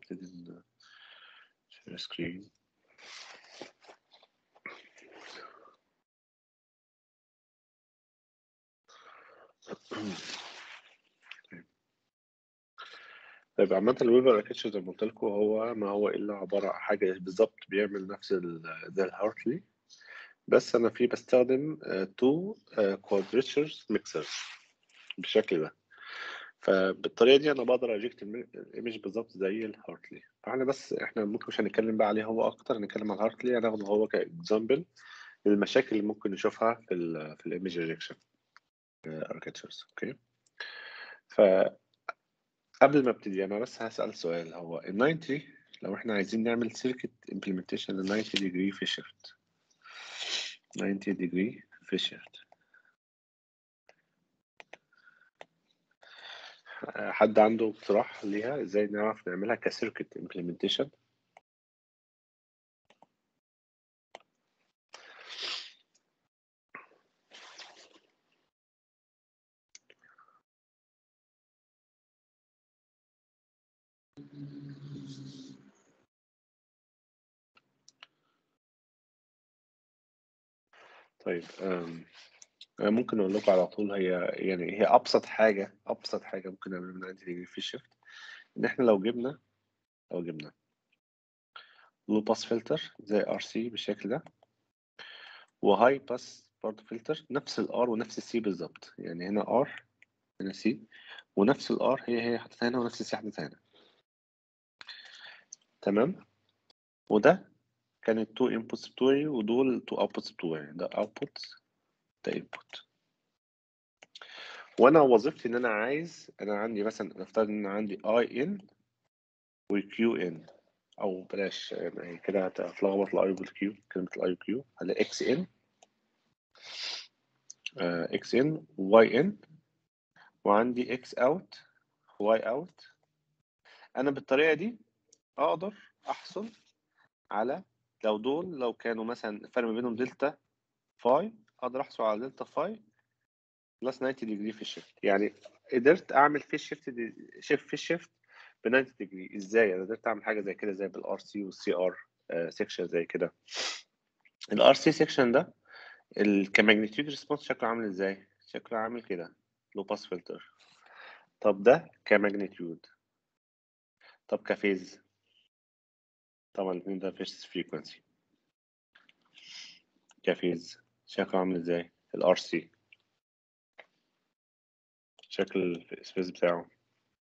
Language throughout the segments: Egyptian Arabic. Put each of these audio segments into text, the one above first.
didn't share screen طيب عامة الويفر اركتشر زي ما قلت لكم هو ما هو إلا عبارة عن حاجة بالظبط بيعمل نفس ال زي الهارتلي بس أنا فيه بستخدم تو كوادريتشرز ميكسرز بالشكل ده فبالطريقة دي أنا بقدر أجيكت الإيمج بالظبط زي الهارتلي فإحنا بس إحنا ممكن مش هنتكلم بقى عليه هو أكتر هنتكلم على الهارتلي هناخده هو كإكزامبل للمشاكل اللي ممكن نشوفها في ال في الإيمج ريجكشن اركتشرز أوكي ف قبل ما ابتدي انا بس هسأل سؤال هو ال 90 لو احنا عايزين نعمل سيركت امبلمنتيشن لل 90 degree في شيفت 90 degree في شيفت حد عنده اقتراح ليها ازاي نعرف نعملها كسيركت امبلمنتيشن طيب أم. أنا ممكن أقول لكم على طول هي يعني هي أبسط حاجة أبسط حاجة ممكن نعملها من 90 degree في الشيفت إن إحنا لو جبنا لو جبنا لو باس فلتر زي ار سي بالشكل ده وهاي باس برضه فلتر نفس الار ونفس السي بالظبط يعني هنا ار هنا سي ونفس الار هي هي حطيتها هنا ونفس السي حطيتها هنا تمام وده كان التو انبوتس بتوعي ودول التو اوتبوتس بتوعي ده اوتبوت ده انبوت وانا وظيفتي ان انا عايز انا عندي مثلا نفترض ان عندي اي ان وكيو ان او بلاش يعني كده هتلخبط الاي والكيو كلمه الاي وكيو هلا اكس ان اكس ان واي ان وعندي اكس اوت واي اوت انا بالطريقه دي اقدر احصل على لو دول لو كانوا مثلا الفرق ما بينهم دلتا فاي اقدر احصل على دلتا فاي بلس 90 ديجري في الشيفت يعني قدرت اعمل في الشيفت شيفت في الشيفت ب 90 ديجري ازاي انا قدرت اعمل حاجه زي كده زي بالار سي والسي ار سيكشن زي كده الار سي سيكشن ده كماجنتيود ريسبونس شكله عامل ازاي شكله عامل كده لو باس فلتر طب ده كماجنتيود طب كفيز طبعا الاثنين ده فيش فريكونسي كفيز شكله عامل ازاي الار سي شكل السبيس بتاعه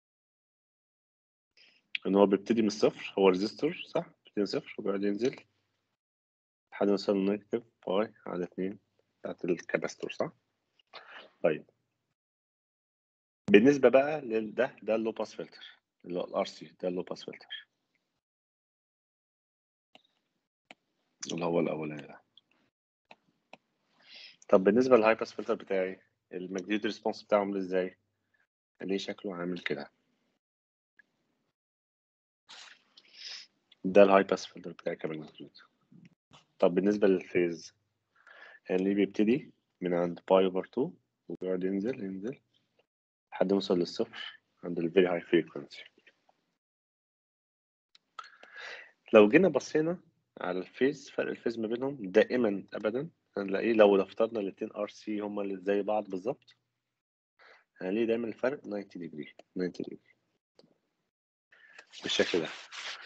ان هو بيبتدي من الصفر هو ريزيستور صح بيبتدي من صفر وبيقعد ينزل لحد ما يوصل لنيجاتيف باي على اتنين بتاعت الكاباستور صح طيب بالنسبة بقى لده ده اللو باس فلتر اللي هو الار سي ده اللو باس فلتر اللي هو الاولاني ده طب بالنسبة للهاي باس فلتر بتاعي الماجنتيود ريسبونس بتاعه عامل ازاي؟ ليه شكله عامل كده ده الهاي باس فلتر بتاعي كماجنتيود طب بالنسبة للفيز اللي بيبتدي من عند باي اوفر 2 وبيقعد ينزل ينزل لحد ما يوصل للصفر عند الفيري هاي فريكونسي لو جينا بصينا على الفيز فرق الفيز ما بينهم دائما ابدا هنلاقيه لو افترضنا الاثنين ار سي هما اللي زي بعض بالظبط هنلاقي دايما الفرق 90 ديجري 90 ديجري بالشكل ده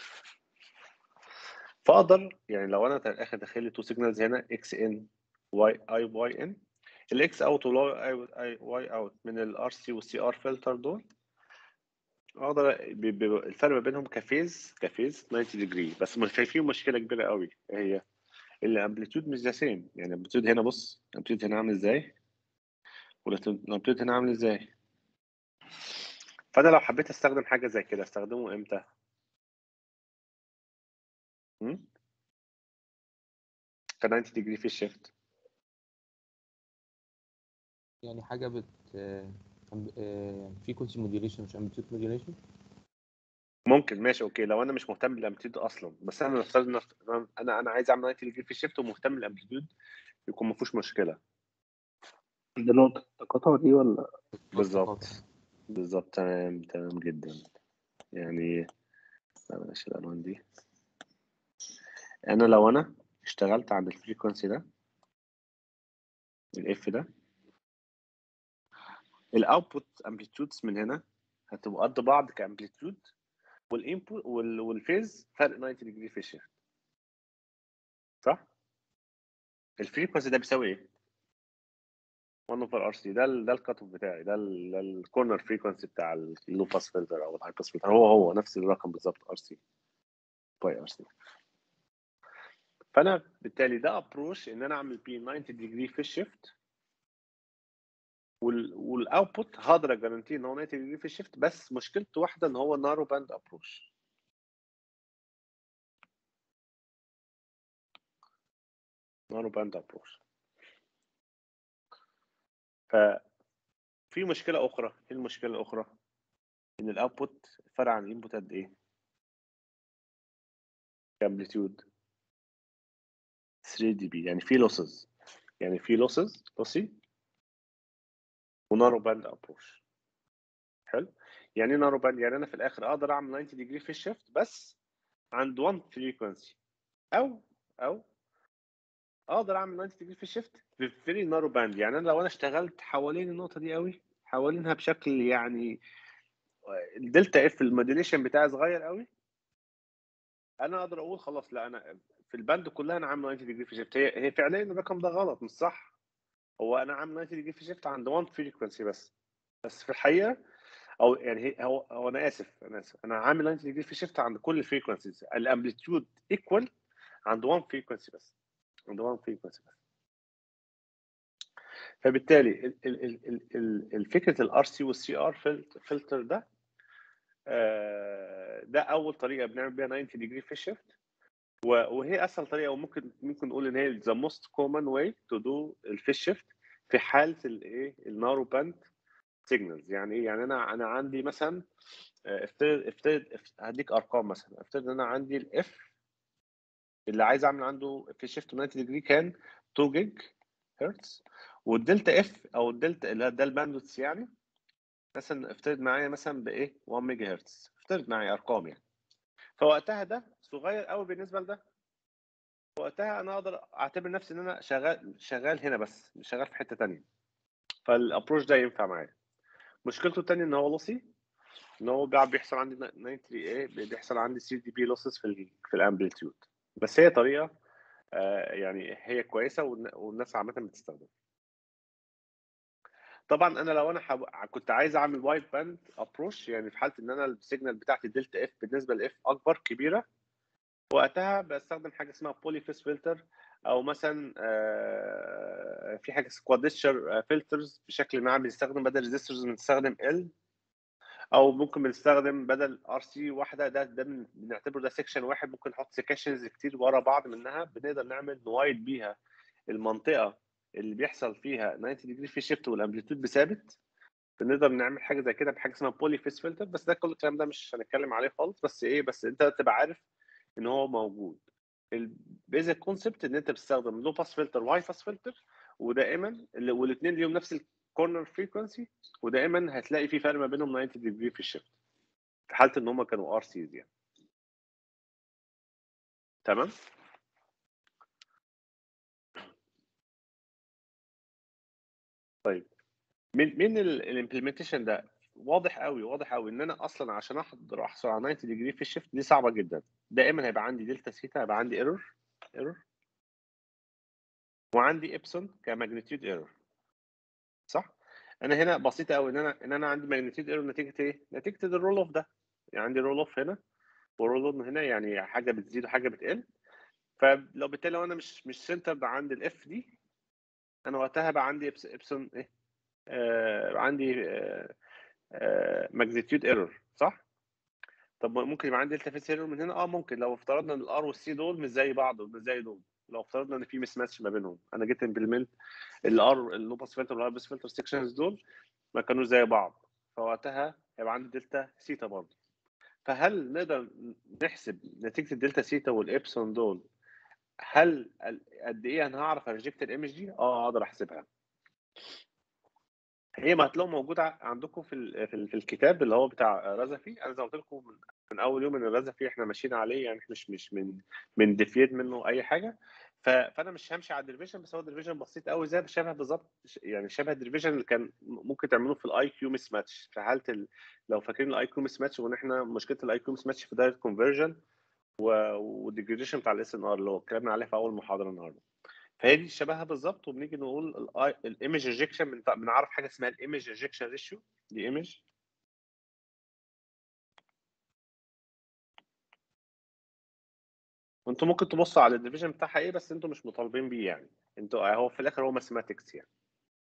فاقدر يعني لو انا اخد داخل لي تو سيجنالز هنا اكس ان واي اي واي ان الاكس اوت والاي واي اوت من الار سي والسي ار فلتر دول اقدر بي بي الفرق ما بينهم كفيز كفيز 90 ديجري بس مش شايفين مشكله كبيره قوي هي الامبليتيود مش ذا سيم يعني الامبليتيود هنا بص الامبليتيود هنا عامل ازاي والامبليتيود هنا عامل ازاي فانا لو حبيت استخدم حاجه زي كده استخدمه امتى ك 90 ديجري في الشيفت يعني حاجة بت فريكونسي موديوليشن مش امبليتيود موديوليشن ممكن ماشي اوكي لو انا مش مهتم بالامبليتيود اصلا بس انا نفترض ان انا انا عايز اعمل 90 ديجري في الشيفت ومهتم بالامبليتيود يكون ما فيهوش مشكله ده نقطة التقاطع دي ولا بالظبط بالظبط تمام تمام جدا يعني لا بلاش الالوان دي انا لو انا اشتغلت عند الفريكونسي ده الاف ده الاوتبوت امبليتيودز من هنا هتبقى قد بعض كامبليتيود والانبوت والفيز فرق 90 ديجري في الشيفت صح؟ الفريكونسي ده بيساوي ايه؟ 1 اوفر ار سي ده ال ده الكات اوف بتاعي ده الكورنر فريكونسي بتاع اللو باس فلتر او الهاي باس فلتر هو هو نفس الرقم بالظبط ار سي باي ار سي فانا بالتالي ده ابروش ان انا اعمل بيه 90 ديجري في الشيفت والاوتبوت هقدر اجارانتي ان هو 90 ديجري في الشيفت بس مشكلته واحده ان هو نارو باند ابروش نارو باند ابروش ففي مشكله اخرى ايه المشكله الاخرى ان الاوتبوت فرق عن الانبوت قد ايه امبليتيود 3 دي بي يعني في لوسز يعني في لوسز لوسي ونارو باند ابروش حلو يعني ايه نارو باند يعني انا في الاخر اقدر اعمل 90 ديجري في الشيفت بس عند 1 فريكونسي او او اقدر اعمل 90 ديجري في الشيفت في فيري نارو باند يعني انا لو انا اشتغلت حوالين النقطه دي قوي حوالينها بشكل يعني الدلتا اف الموديليشن بتاعي صغير قوي انا اقدر اقول خلاص لا انا في الباند كلها انا عامل 90 ديجري في شيفت هي هي فعليا الرقم ده غلط مش صح هو انا عامل 90 ديجري في شيفت عند 1 فريكونسي بس بس في الحقيقه او يعني هي هو, هو انا اسف انا اسف انا عامل 90 ديجري في شيفت عند كل الفريكونسيز الامبليتيود ايكوال عند 1 فريكونسي بس عند 1 فريكونسي بس فبالتالي ال- ال- ال- ال- ال- الفكره الار سي والسي ار فلتر ده آه، ده اول طريقه بنعمل بيها 90 ديجري في الشيفت وهي اسهل طريقه وممكن ممكن نقول ان هي ذا موست كومن واي تو دو الفيش شيفت في حاله الايه النارو باند سيجنالز يعني ايه يعني انا انا عندي مثلا آه، افترض افترض افت- هديك ارقام مثلا افترض ان انا عندي الاف اللي عايز اعمل عنده في شيفت 90 ديجري كان 2 جيج هرتز والدلتا اف او الدلتا اللي هو ده الباندوث يعني مثلا افترض معايا مثلا بايه 1 ميجا هرتز افترض معايا ارقام يعني فوقتها ده صغير قوي بالنسبه لده وقتها انا اقدر اعتبر نفسي ان انا شغال شغال هنا بس مش شغال في حته تانية فالابروش ده ينفع معايا مشكلته التانية ان هو لوسي ان هو بقى بيحصل عندي 93 ايه بيحصل عندي سي دي بي لوسز في ال في الامبليتيود بس هي طريقه آه يعني هي كويسه والن- والناس عامه بتستخدمها طبعا انا لو انا حب... كنت عايز اعمل وايد باند ابروش يعني في حاله ان انا السيجنال بتاعتي دلتا اف بالنسبه لاف اكبر كبيره وقتها بستخدم حاجه اسمها بولي فيس فلتر او مثلا آه، في حاجه كوادريتشر فلترز بشكل ما بنستخدم بدل ريزيستورز بنستخدم ال او ممكن بنستخدم بدل ار سي واحده ده ده بن- بنعتبره ده سيكشن واحد ممكن نحط سيكشنز كتير ورا بعض منها بنقدر نعمل نوايد بيها المنطقه اللي بيحصل فيها 90 ديجري في شيفت والامبليتود بثابت بنقدر نعمل حاجه زي كده بحاجه اسمها بولي فيس فلتر بس ده كل الكلام ده مش هنتكلم عليه خالص بس ايه بس انت تبقى عارف ان هو موجود البيزك كونسبت ان انت بتستخدم لو باس فلتر واي باس فلتر ودائما والاثنين ليهم نفس الكورنر فريكونسي ودائما هتلاقي في فرق ما بينهم 90 ديجري في الشيفت في حاله ان هم كانوا ار سيز يعني تمام طيب من من الامبلمنتيشن ده واضح قوي واضح قوي ان انا اصلا عشان اقدر احصل على 90 ديجري في الشيفت دي صعبه جدا دائما هيبقى عندي دلتا سيتا هيبقى عندي ايرور ايرور وعندي ابسون كماجنتيود ايرور صح انا هنا بسيطه قوي ان انا ان انا عندي ماجنتيود ايرور نتيجه ايه نتيجه الرول اوف ده يعني عندي رول اوف هنا ورول اوف هنا يعني حاجه بتزيد وحاجه بتقل فلو بالتالي لو انا مش مش سنتر عند الاف دي انا وقتها بقى عندي إبس- ابسون ايه آه عندي آه آه ماجنتيود ايرور صح طب ممكن يبقى عندي دلتا فيس ايرور من هنا اه ممكن لو افترضنا ان الار والسي دول مش زي بعض ومش زي دول لو افترضنا ان في مس ماتش ما بينهم انا جيت امبلمنت الار اللو باس فلتر والار باس فلتر سيكشنز دول ما كانوش زي بعض فوقتها هيبقى عندي دلتا سيتا برضه فهل نقدر نحسب نتيجه الدلتا سيتا والابسون دول هل ال- قد ايه انا هعرف اريجكت الايمج دي؟ اه اقدر احسبها هي ما هتلاقوا موجوده عندكم في ال- في, ال- في الكتاب اللي هو بتاع رزفي انا زي ما قلت لكم من, من اول يوم ان الرزفي احنا ماشيين عليه يعني مش مش من من ديفيد منه اي حاجه ف- فانا مش همشي على الديفيجن بس هو الديفيجن بسيط قوي زي شبه بالظبط ش- يعني شبه الديفيجن اللي كان ممكن تعملوه في الاي كيو مس ماتش في حاله ال... لو فاكرين الاي كيو مس ماتش وان احنا مشكله الاي كيو مس ماتش في دايركت كونفرجن والديجريديشن بتاع الاس ان ار اللي هو اتكلمنا عليه في اول محاضره النهارده فهي دي شبهها بالظبط وبنيجي نقول الايمج ريجكشن بنعرف حاجه اسمها الايمج ريجكشن ريشيو دي ايمج وانتوا ممكن تبصوا على الديفيجن بتاعها ايه بس انتوا مش مطالبين بيه يعني انتوا هو في الاخر هو ماثيماتكس يعني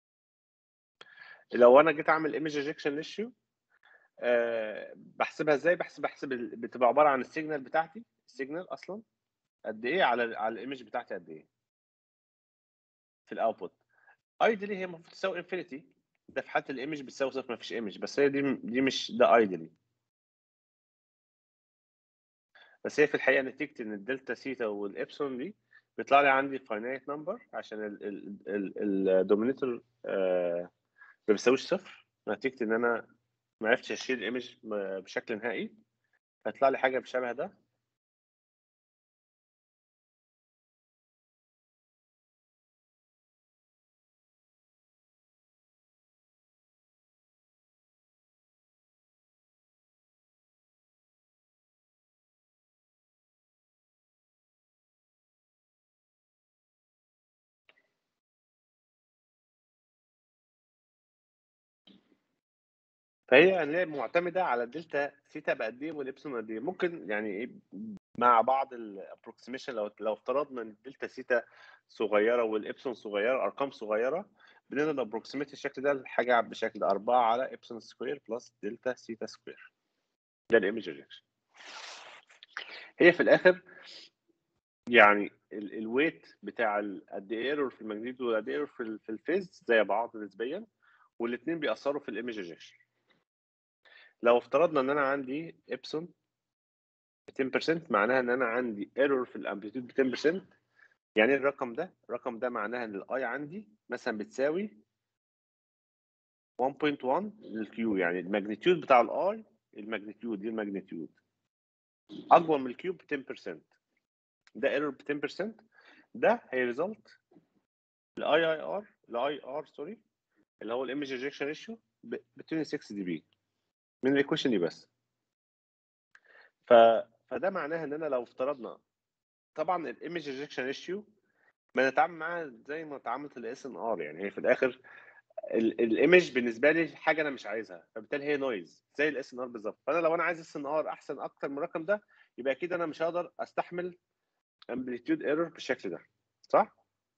لو انا جيت اعمل ايمج ريجكشن ريشيو أه بحسبها ازاي بحسب بحسب ال- بتبقى عباره عن السيجنال بتاعتي السيجنال اصلا قد ايه على على الايمج بتاعتي قد ايه في الاوتبوت ايدلي هي المفروض تساوي انفينيتي ده في حاله الايمج بتساوي صفر ما فيش ايمج بس هي دي دي مش ده ايدلي بس هي في الحقيقه نتيجه ان الدلتا سيتا والابسون دي بيطلع لي عندي فاينايت نمبر عشان الدومينيتور ما بيساويش صفر نتيجه ان انا ما عرفتش اشيل الايمج بشكل نهائي هيطلع لي حاجه بشبه ده فهي يعني هي معتمده على الدلتا سيتا بقد ايه والابسون قد ايه ممكن يعني ايه مع بعض الابروكسيميشن لو لو افترضنا ان الدلتا سيتا صغيره والابسون صغيره ارقام صغيره بنقدر نابروكسيميت الشكل ده لحاجه بشكل 4 على ابسون سكوير بلس دلتا سيتا سكوير ده الايمج ريجكشن هي في الاخر يعني الويت بتاع ال- قد ايه ايرور في الماجنيتيود وقد ايه ايرور في ال- في الفيز زي بعض نسبيا والاثنين بيأثروا في الايمج ريجكشن لو افترضنا ان انا عندي ابسون 10% معناها ان انا عندي ايرور في الامبليتيود ب 10% يعني ايه الرقم ده الرقم ده معناها ان الاي عندي مثلا بتساوي 1.1 للكيو يعني الماجنتيود بتاع الاي الماجنتيود دي الماجنتيود اكبر من الكيو ب 10% ده ايرور ب 10% ده هيريزلت الاي اي ار الاي ار سوري اللي هو الايمج ريجكشن ريشيو ب 26 دي بي من الايكويشن دي بس ف فده معناها ان انا لو افترضنا طبعا الايمج ريجكشن ريشيو ما نتعامل معاها زي ما اتعاملت الاس ان ار يعني هي في الاخر الايمج بالنسبه لي حاجه انا مش عايزها فبالتالي هي نويز زي الاس ان ار بالظبط فانا لو انا عايز اس ان ار احسن اكتر من الرقم ده يبقى اكيد انا مش هقدر استحمل امبليتيود ايرور بالشكل ده صح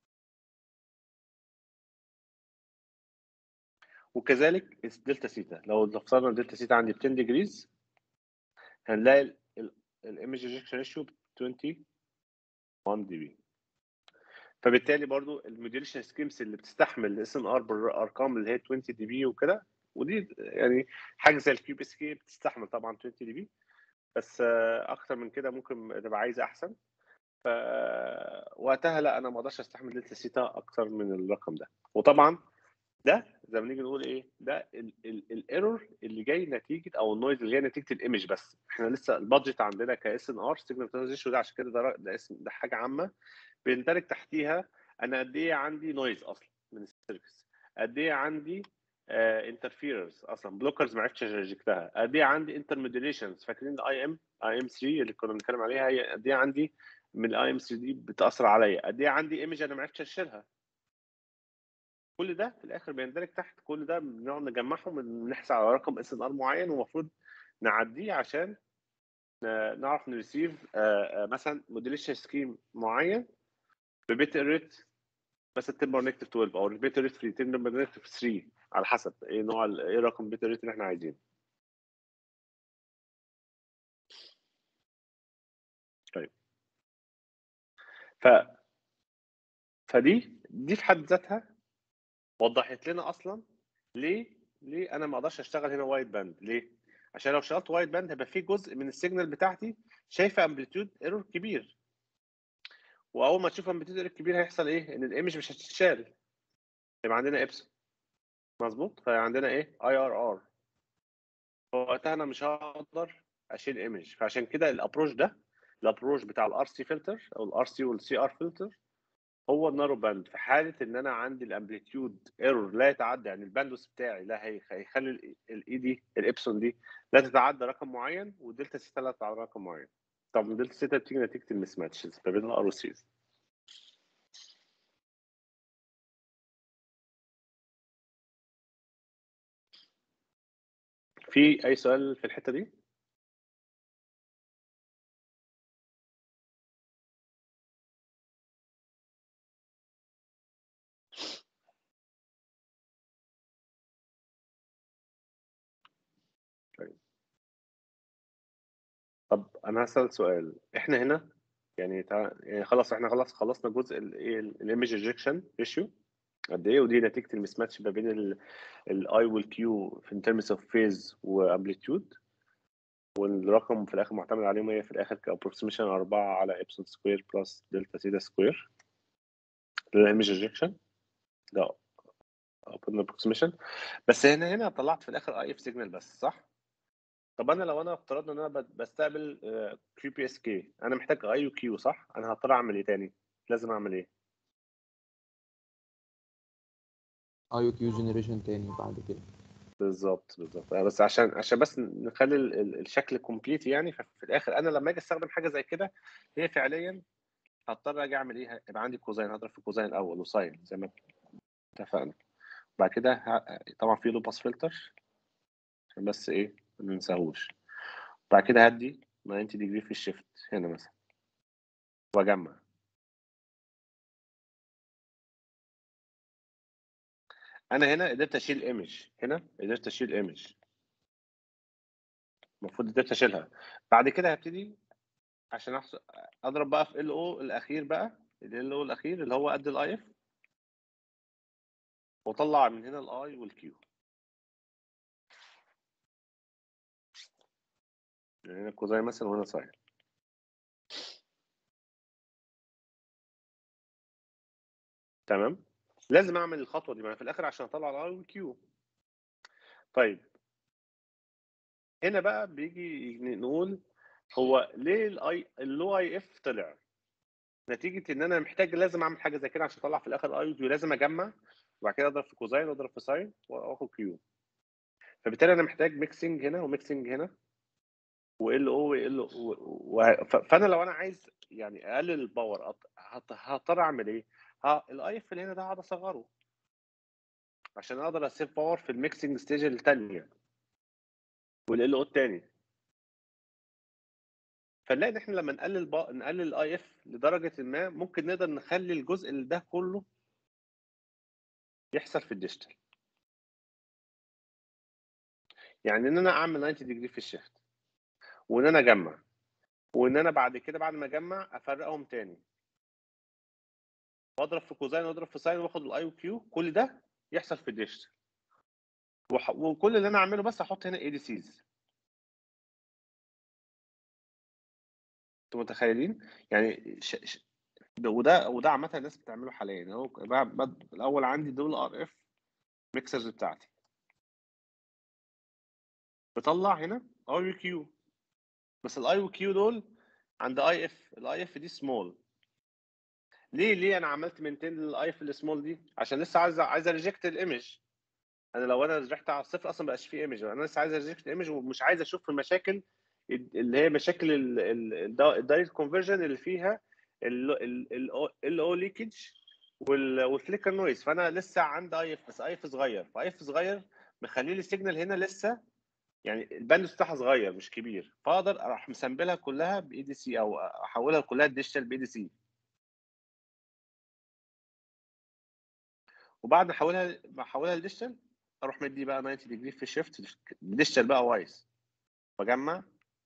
وكذلك الدلتا سيتا لو افترضنا الدلتا سيتا عندي ب 10 ديجريز هنلاقي الايمج ريجكشن ريشيو ب 21 دي بي فبالتالي برضو الموديليشن سكيمز اللي بتستحمل الاس ان ار بالارقام اللي هي 20 دي بي وكده ودي يعني حاجه زي الكيو بي اس كي بتستحمل طبعا 20 دي بي بس آه، اكتر من كده ممكن تبقى عايزه احسن ف وقتها لا انا ما اقدرش استحمل دلتا سيتا اكتر من الرقم ده وطبعا ده زي ما نيجي نقول ايه ده الايرور اللي جاي نتيجه او النويز اللي جاي نتيجه الايمج بس احنا لسه البادجت عندنا كاس ان ار سيجنال ترانزيشن ده عشان كده ده ر- ده اسم ده حاجه عامه بيندرج تحتيها انا قد ايه عندي نويز اصلا من السيرفيس قد ايه عندي انترفيرنس اصلا بلوكرز ما عرفتش اجكتها قد ايه عندي انترموديليشنز فاكرين الاي ام اي ام 3 اللي كنا بنتكلم عليها هي قد ايه عندي من الاي ام 3 دي بتاثر عليا قد ايه عندي ايمج انا ما عرفتش اشيلها كل ده في الاخر بيندرج تحت كل ده بنقعد نجمعهم نحسب على رقم اس ان ار معين ومفروض نعديه عشان ن- نعرف نريسيف مثلا موديليشن سكيم معين ببيت ريت مثلا تمبر نيجاتيف 12 او البيت ريت في تمبر نيجاتيف 3 على حسب ايه نوع ال- ايه رقم بيت ريت اللي احنا عايزينه طيب ف فدي دي في حد ذاتها وضحت لنا اصلا ليه ليه انا ما اقدرش اشتغل هنا وايد باند ليه عشان لو اشتغلت وايد باند هيبقى في جزء من السيجنال بتاعتي شايفه امبليتيود ايرور كبير واول ما تشوف امبليتيود ايرور كبير هيحصل ايه ان الايمج مش هتتشال يبقى عندنا ابسون مظبوط فعندنا ايه اي ار ار وقتها انا مش هقدر اشيل ايمج فعشان كده الابروش ده الابروش بتاع الار سي فلتر او الار سي والسي ار فلتر هو النارو باند في حاله ان انا عندي الامبليتيود ايرور لا يتعدى يعني الباندوس بتاعي لا هي- هيخلي الاي دي الابسون دي لا تتعدى رقم معين والدلتا سيتا لا تتعدى رقم معين طب الدلتا سيتا بتيجي نتيجه المس ماتشز ما بين الار والسيز في اي سؤال في الحته دي؟ طيب طب انا هسأل سؤال احنا هنا يعني تع... يعني خلاص احنا خلاص خلصنا جزء الايه الايمج ريجكشن ريشيو قد ايه ودي نتيجه المس ماتش ما بين الاي والكيو في ترمز اوف فيز وامبليتيود والرقم في الاخر معتمد عليهم هي في الاخر كابروكسيميشن 4 على ابسون سكوير بلس دلتا سيتا سكوير الايمج ريجكشن ده open approximation بس هنا هنا طلعت في الاخر اي اف سيجنال بس صح؟ طب انا لو انا افترضنا ان انا ب- بستقبل كيو بي اس كي انا محتاج اي وكيو صح؟ انا هضطر اعمل ايه تاني؟ لازم اعمل ايه؟ اي كيو جنريشن تاني بعد كده بالظبط بالظبط بس عشان عشان بس نخلي ال- ال- الشكل كومبليت يعني ففي الاخر انا لما اجي استخدم حاجه زي كده هي فعليا هضطر اجي اعمل ايه؟ يبقى عندي كوزين هضرب في كوزين الاول وساين زي ما اتفقنا بعد كده ه- طبعا في لوباس فلتر عشان بس ايه ما ننساهوش بعد كده هدي 90 ديجري في الشيفت هنا مثلا واجمع انا هنا قدرت اشيل ايمج هنا قدرت اشيل ايمج المفروض قدرت اشيلها بعد كده هبتدي عشان احسب اضرب بقى في ال او الاخير بقى ال او الاخير اللي هو قد الاي اف واطلع من هنا الاي والكيو يعني هنا كوزاين مثلا وهنا ساين تمام لازم اعمل الخطوه دي ما أنا في الاخر عشان اطلع الاي والكيو طيب هنا بقى بيجي نقول هو ليه الاي اللو اي اف طلع نتيجه ان انا محتاج لازم اعمل حاجه زي كده عشان اطلع في الاخر اي والكيو لازم اجمع وبعد كده اضرب في كوزاين واضرب في ساين واخد كيو فبالتالي انا محتاج ميكسنج هنا وميكسنج هنا وال او وال او فانا لو انا عايز يعني اقلل الباور أط- هط- هضطر اعمل ايه؟ ها الاي اف اللي هنا ده هقعد اصغره عشان اقدر اسيف باور في الميكسنج ستيج الثانيه والال او الثاني فنلاقي ان احنا لما نقلل با... نقلل الاي اف لدرجه ما ممكن نقدر نخلي الجزء اللي ده كله يحصل في الديجيتال يعني ان انا اعمل 90 ديجري في الشيفت وان انا اجمع وان انا بعد كده بعد ما اجمع افرقهم تاني واضرب في كوزاين واضرب في ساين واخد الاي وكيو كل ده يحصل في الديجيتال وح... وكل اللي انا اعمله بس احط هنا اي دي سيز انتوا متخيلين يعني ش... ش... ده وده وده عامه الناس بتعمله حاليا اهو بقى- بقى- الاول عندي دول ار اف ميكسرز بتاعتي بطلع هنا اي وكيو بس الاي وكيو دول عند اي اف الاي اف دي سمول ليه ليه انا عملت مينتين للاي اف السمول دي عشان لسه عايز عايز اريجكت الايمج انا لو انا رجعت على الصفر اصلا مبقاش فيه ايمج انا لسه عايز اريجكت الايمج ومش عايز اشوف المشاكل اللي هي مشاكل الدايركت كونفرجن اللي فيها ال او ليكج والفليكر نويز فانا لسه عندي اي اف بس اي اف صغير فاي اف صغير مخلي لي السيجنال هنا لسه يعني الباند بتاعها صغير مش كبير فاقدر اروح مسامبلها كلها باي دي سي او احولها كلها ديجيتال باي دي سي وبعد ما احولها ما احولها لديجيتال اروح مدي بقى 90 ديجري في شيفت ديجيتال بقى وايز واجمع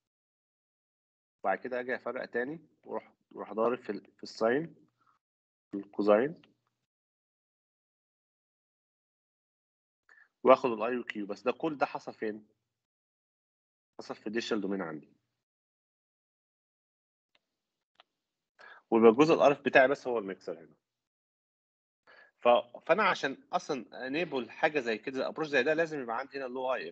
بعد كده اجي افرق تاني واروح واروح ضارب في ال- في الساين في الكوزاين واخد الاي وكيو بس ده كل ده حصل فين؟ حصل في الديجيتال دومين عندي ويبقى الجزء الارف بتاعي بس هو الميكسر هنا ف... فانا عشان اصلا انيبل حاجه زي كده ابروش زي ده لازم يبقى عندي هنا لو اي اف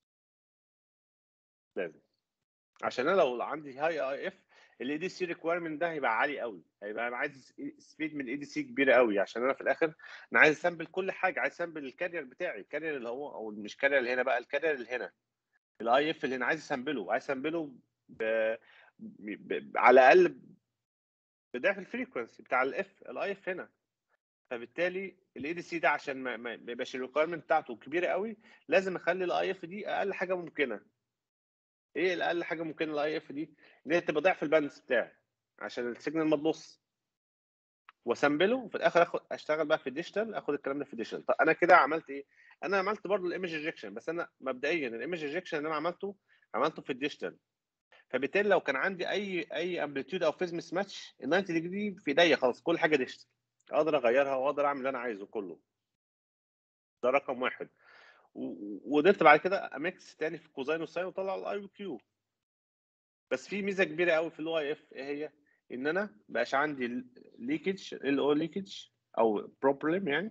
لازم عشان انا لو عندي هاي اي اف الاي دي سي ريكويرمنت ده هيبقى عالي قوي هيبقى انا عايز سبيد من الاي دي سي كبيره قوي عشان انا في الاخر انا عايز اسامبل كل حاجه عايز اسامبل الكارير بتاعي الكارير اللي هو او مش كارير اللي هنا بقى الكارير اللي هنا الاي اف اللي هنا عايز اسامبله عايز اسامبله ب... ب... ب... على الاقل بضعف الفريكونسي بتاع الاف الاي اف هنا فبالتالي الاي دي سي ده عشان ما ما ما يبقاش الريكويرمنت بتاعته كبيره قوي لازم اخلي الاي اف دي اقل حاجه ممكنه ايه الاقل حاجه ممكنه الاي اف دي ان هي تبقى ضعف الباندس بتاعي عشان السيجنال ما تبص واسامبله وفي الاخر اخد اشتغل بقى في الديجيتال اخد الكلام ده في الديجيتال طب انا كده عملت ايه انا عملت برضو الايمج ريجكشن بس انا مبدئيا الايمج ريجكشن اللي انا عملته عملته في الديجيتال فبالتالي لو كان عندي اي اي امبليتيود او فيز مس ماتش ال 90 ديجري في ايديا خلاص كل حاجه ديجيتال اقدر اغيرها واقدر اعمل اللي انا عايزه كله ده رقم واحد و- وقدرت بعد كده اميكس تاني في كوزاين وساين واطلع الاي كيو بس في ميزه كبيره قوي في الاو اي اف ايه هي ان انا بقاش عندي ليكج ال او ليكج او بروبلم يعني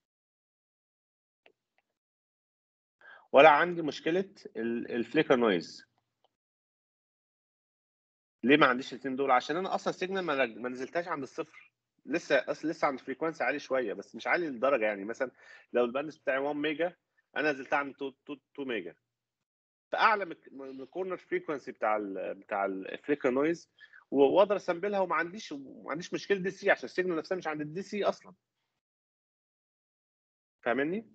ولا عندي مشكله الفليكر نويز ليه ما عنديش الاثنين دول عشان انا اصلا سيجنال ما رج- ما نزلتهاش عند الصفر لسه اصل لسه عند فريكونسي عالي شويه بس مش عالي للدرجه يعني مثلا لو الباندس بتاعي 1 ميجا انا نزلتها عند 2 2 ميجا فاعلى من من الكورنر فريكونسي بتاع ال بتاع الفليكر نويز واقدر اسامبلها وما عنديش ما عنديش مشكله دي سي عشان السيجنال نفسها مش عند الدي سي اصلا فاهمني؟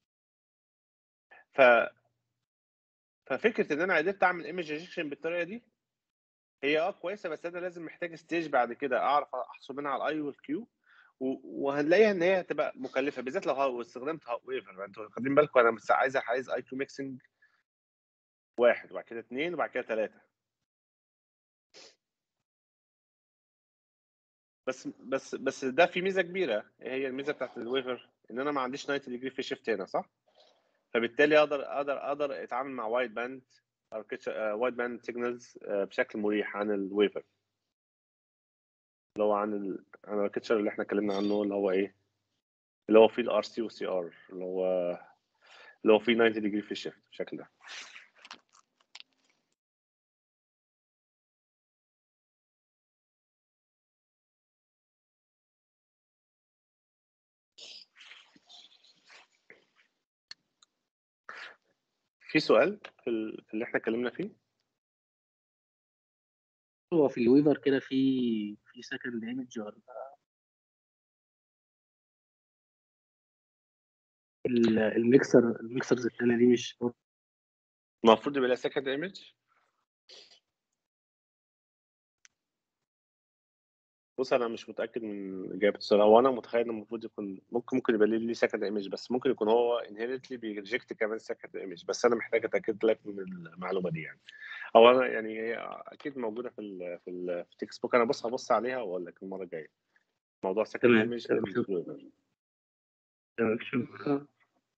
ف ففكره ان انا قدرت اعمل ايمج ريجكشن بالطريقه دي هي اه كويسه بس انا لازم محتاج ستيج بعد كده اعرف احصل منها على الاي والكيو وهنلاقيها ان هي هتبقى مكلفه بالذات لو ها- استخدمت ويفر انتوا واخدين بالكم انا بس عايز عايز اي كيو ميكسنج واحد وبعد كده اثنين وبعد كده ثلاثه بس بس بس ده في ميزه كبيره ايه هي الميزه بتاعت الويفر ان انا ما عنديش 90 ديجري في شيفت هنا صح فبالتالي اقدر اقدر اقدر اتعامل مع وايد باند وايد باند سيجنالز بشكل مريح عن الويفر اللي هو عن ال... عن الاركتشر اللي احنا اتكلمنا عنه اللي هو ايه اللي هو فيه الار سي والسي ار اللي هو اللي هو فيه 90 ديجري في الشيفت بالشكل ده في سؤال في, ال... في اللي احنا اتكلمنا فيه هو في الويفر كده في في سكند ايمج ولا ال- الميكسر الميكسرز التانية دي مش المفروض يبقى لها سكند ايمج بص انا مش متاكد من اجابه السؤال هو انا متخيل ان المفروض يكون ممكن ممكن يبقى ليه سكند ايمج بس ممكن يكون هو انهيرنتلي بيرجكت كمان سكند ايمج بس انا محتاج اتاكد لك من المعلومه دي يعني او انا يعني هي اكيد موجوده في ال في ال في التكست بوك انا بص هبص عليها واقول لك المره الجايه موضوع سكند تمام، ايمج تمام، شكراً. تمام شكرا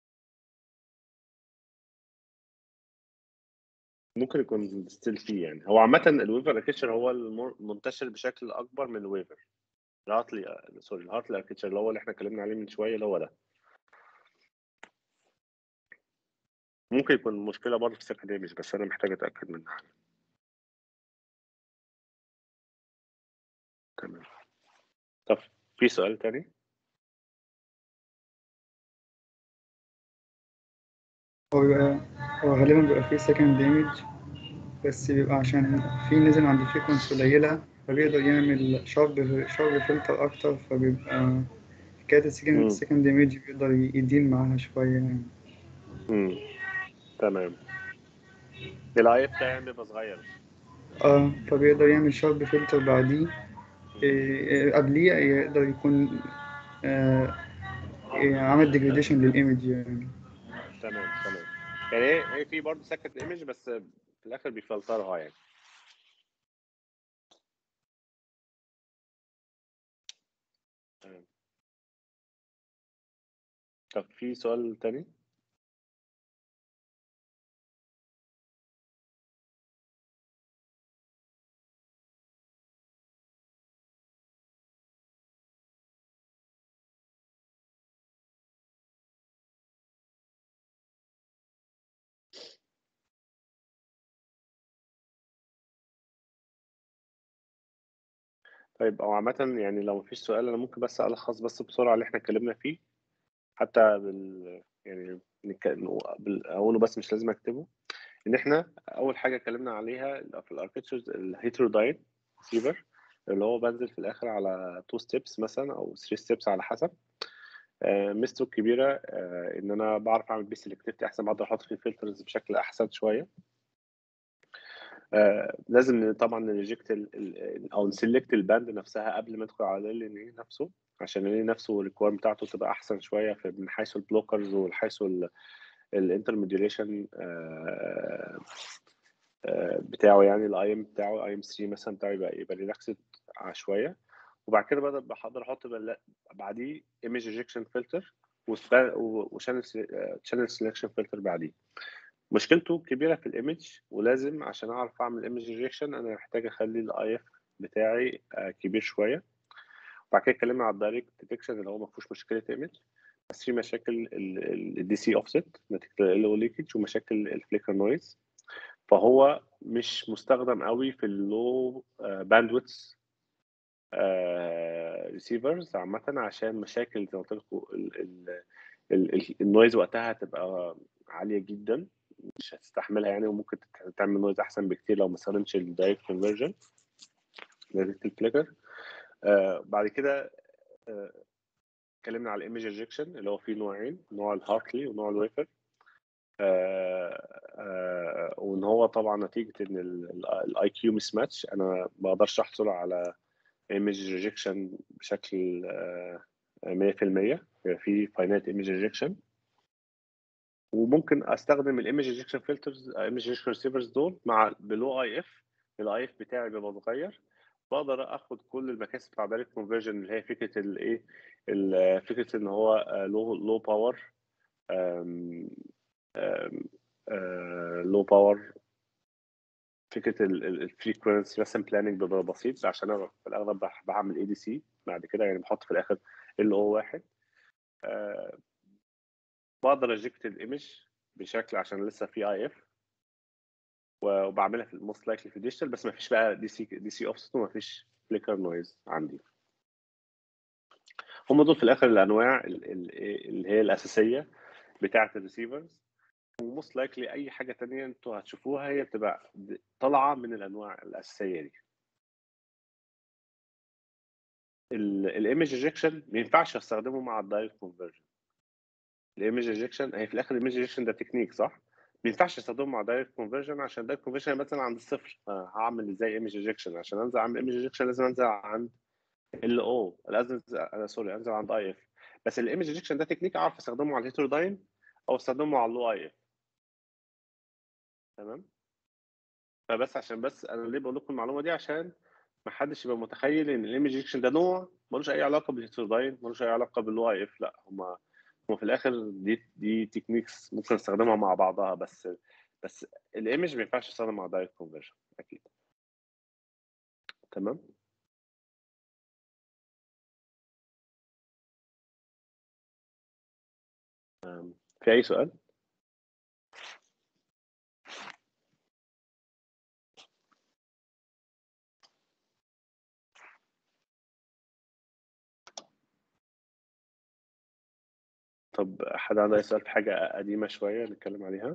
ممكن يكون ستيل فيه يعني هو عامة الويفر اركتشر هو المر- المنتشر بشكل أكبر من الويفر الهارتلي سوري الهارتلي اركتشر اللي هو اللي احنا اتكلمنا عليه من شوية اللي هو ده ممكن يكون مشكلة برضه في السكند ايمج بس أنا محتاج أتأكد منها تمام طب في سؤال تاني؟ هو بيبقى هو غالبا بيبقى فيه سكند ايمج بس بيبقى عشان في نزل عند فريكونسي قليلة فبيقدر يعمل شارب شارب فلتر أكتر فبيبقى حكاية مم. السكند السكند ايمج بيقدر يدين معاها شوية يعني امم تمام الاي بتاعي بيبقى صغير اه فبيقدر يعمل شارب فلتر بعديه إيه، إيه، قبليه يقدر يكون آه إيه، عمل ديجريديشن للايمج يعني تمام تمام يعني هي هي في برضه سكند ايمج بس في الآخر بيفلترها يعني تمام طب في سؤال تاني؟ طيب او عامة يعني لو مفيش سؤال انا ممكن بس الخص بس بسرعة اللي احنا اتكلمنا فيه حتى بال يعني نك- بال- اقوله بس مش لازم اكتبه ان احنا اول حاجة اتكلمنا عليها في الاركتشرز الهيتروداين ريسيفر اللي هو بنزل في الاخر على تو ستيبس مثلا او 3 ستيبس على حسب آه، ميزته الكبيرة آه، ان انا بعرف اعمل بيه سيلكتيفيتي احسن بقدر احط فيه فلترز بشكل احسن شوية آه، لازم طبعا نريجكت او نسلكت الباند نفسها قبل ما ندخل على ال ان نفسه عشان ال نفسه الريكوير بتاعته تبقى احسن شويه في من حيث البلوكرز ومن حيث الانترميديوليشن بتاعه يعني الاي ام بتاعه الاي ام 3 مثلا بتاعه يبقى يبقى ريلاكسد شويه وبعد كده بقدر بقدر احط بل- بعديه ايمج ريجكشن فلتر وشانل شانل سelection فلتر بعديه مشكلته كبيره في الايمج ولازم عشان اعرف اعمل ايمج ريجكشن انا محتاج اخلي الاي اف بتاعي آه، كبير شويه وبعد كده اتكلمنا على الدايركت ديتكشن اللي هو ما فيهوش مشكله ايمج بس في مشاكل الدي سي اوفست نتيجه ال ليكج ومشاكل الفليكر نويز فهو مش مستخدم قوي في اللو باندويتس ريسيفرز عامه عشان مشاكل زي ما قلت لكم النويز وقتها هتبقى عاليه جدا مش هتستحملها يعني وممكن تت- تعمل نويز احسن بكتير لو ما استخدمتش الدايركت كونفرجن دايركت الفليكر آه بعد كده آه، اتكلمنا على الايمج ريجكشن اللي هو فيه نوعين نوع الهارتلي ونوع الويفر آه آه وان هو طبعا نتيجه ان الاي كيو مس ماتش انا ما بقدرش احصل على ايمج ريجكشن بشكل آه 100% يبقى في فاينات ايمج ريجكشن وممكن استخدم الايمج ريجكشن فلترز ايمج ريجكشن ريسيفرز دول مع بلو اي اف الاي اف بتاعي بيبقى متغير بقدر اخد كل المكاسب بتاع دايركت كونفرجن اللي هي فكره الايه ال- فكره ان هو لو لو باور لو باور فكره الفريكونسي مثلا بلاننج بيبقى بسيط عشان انا في الاغلب بح- بعمل اي دي سي بعد كده يعني بحط في الاخر ال او واحد آه، بقدر اجكت الايمج بشكل عشان لسه في اي اف وبعملها في الموست لايكلي في الديجيتال بس ما فيش بقى دي سي دي سي اوفست وما فيش فليكر نويز عندي هم دول في الاخر الانواع ال- ال- اللي هي الاساسيه بتاعه الريسيفرز وموست لايكلي اي حاجه تانية انتوا هتشوفوها هي بتبقى د- طالعه من الانواع الاساسيه دي الايمج ريجكشن ما ينفعش استخدمه مع الدايركت كونفرجن الايمج ريجكشن هي في الاخر الايمج ريجكشن ده تكنيك صح ما ينفعش استخدمه مع دايركت كونفرجن عشان دايركت كونفرجن مثلا عند الصفر آه، هعمل ازاي ايمج ريجكشن عشان انزل اعمل ايمج ريجكشن لازم انزل عند ال او لازم انا سوري انزل عند اي اف بس الايمج ريجكشن ده تكنيك اعرف استخدمه على الهيتروداين او استخدمه على اللو اي اف تمام فبس عشان بس انا ليه بقول لكم المعلومه دي عشان ما حدش يبقى متخيل ان الايمج ريجكشن ده نوع ملوش اي علاقه بالهيتروداين ملوش اي علاقه باللو اي اف لا هما هما في الاخر دي دي تكنيكس ممكن نستخدمها مع بعضها بس بس الايمج ما ينفعش يستخدم مع دايركت كونفرجن اكيد تمام أم، في اي سؤال طب حد عنده اي سؤال في حاجه قديمه شويه نتكلم عليها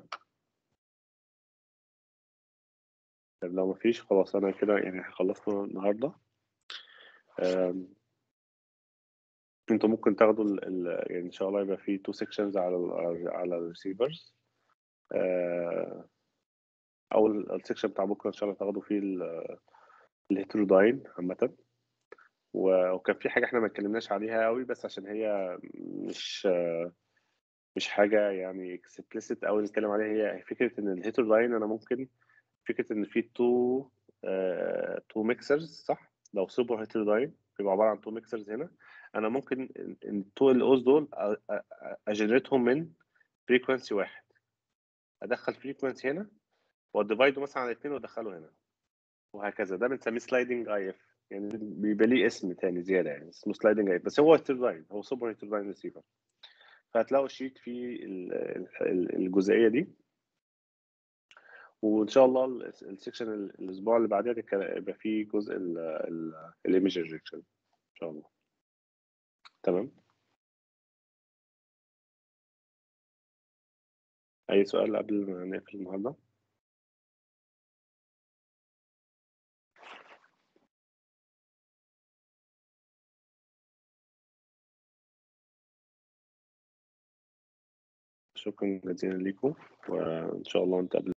طب لو مفيش خلاص انا كده يعني خلصنا النهارده أم، انتوا ممكن تاخدوا ال ال يعني ان شاء الله يبقى في تو سيكشنز على ال على الريسيفرز اول السيكشن بتاع بكره ان شاء الله تاخدوا فيه ال- الهيتروداين عامه و- وكان في حاجه احنا ما اتكلمناش عليها قوي بس عشان هي مش مش حاجه يعني اكسبلسيت قوي نتكلم عليها هي فكره ان الهيتروداين انا ممكن فكره ان في تو تو ميكسرز صح لو سوبر هيتروداين بيبقى عباره عن تو ميكسرز هنا انا ممكن التو الاوز دول اجنريتهم من فريكونسي واحد ادخل فريكونسي هنا واديفايده مثلا على اثنين وادخله هنا وهكذا ده بنسميه سلايدنج اي اف يعني بيبقى ليه اسم تاني زياده يعني اسمه سلايدنج اي اف بس هو هيتروداين هو سوبر هيتروداين ريسيفر فهتلاقوا شيت فيه ال- ال- الجزئيه دي وان شاء الله ال- السكشن ال- الاسبوع اللي بعدها هتتكلم- يبقى فيه جزء الايمج ريجكشن ان شاء الله تمام اي سؤال قبل ما نقفل النهارده شكرا جزيلا ليكم وان شاء الله نتقابل